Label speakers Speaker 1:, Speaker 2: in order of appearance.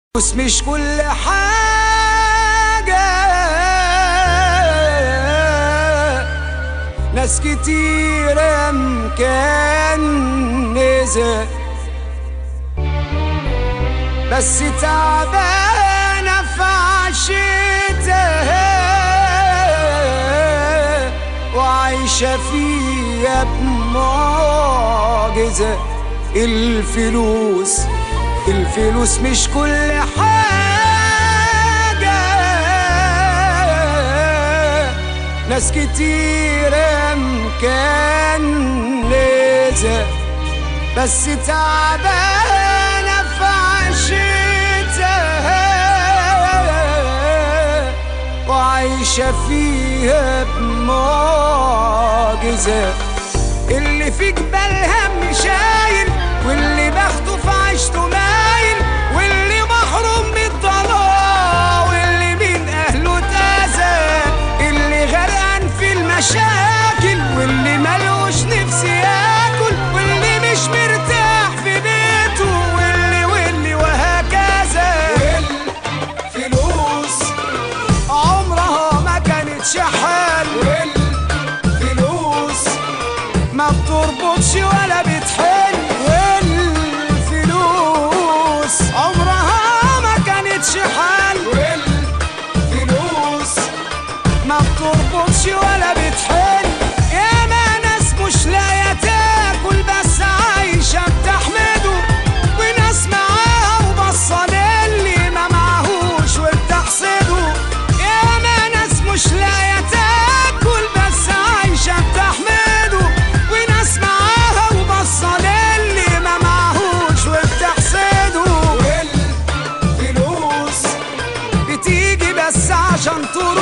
Speaker 1: بس مش كل حاجة ناس كتيرة مكنزة بس تعبانة في عشتها وعايشة فيها بمعجزة الفلوس الفلوس مش كل حاجة ناس كتيرة مكنزة بس تعبانة في عشتها وعايشة فيها بمعجزة اللي في جبالها مش شايل واللي باخده في عيشته مايل واللي محروم من الضنا واللي من اهله اتأذى اللي غرقان في المشاكل واللي ملوش نفس ياكل واللي مش مرتاح في بيته واللي واللي وهكذا والفلوس عمرها ما كانت شحال والفلوس ما بتربطش ولا بتحل والفلوس عمرها ما كانت شحال والفلوس ما بتربطش ولا بتحل يا ما ناس مش لاقيه تاكل بس عايشه بتحمده وناس معاها وبصه للي ما معهوش وبتحسده يا ما ناس مش لاقيه تاكل بس عايشه بتحمده وناس معاها وبصه للي ما معهوش وبتحسده والفلوس بتيجي بس عشان تروح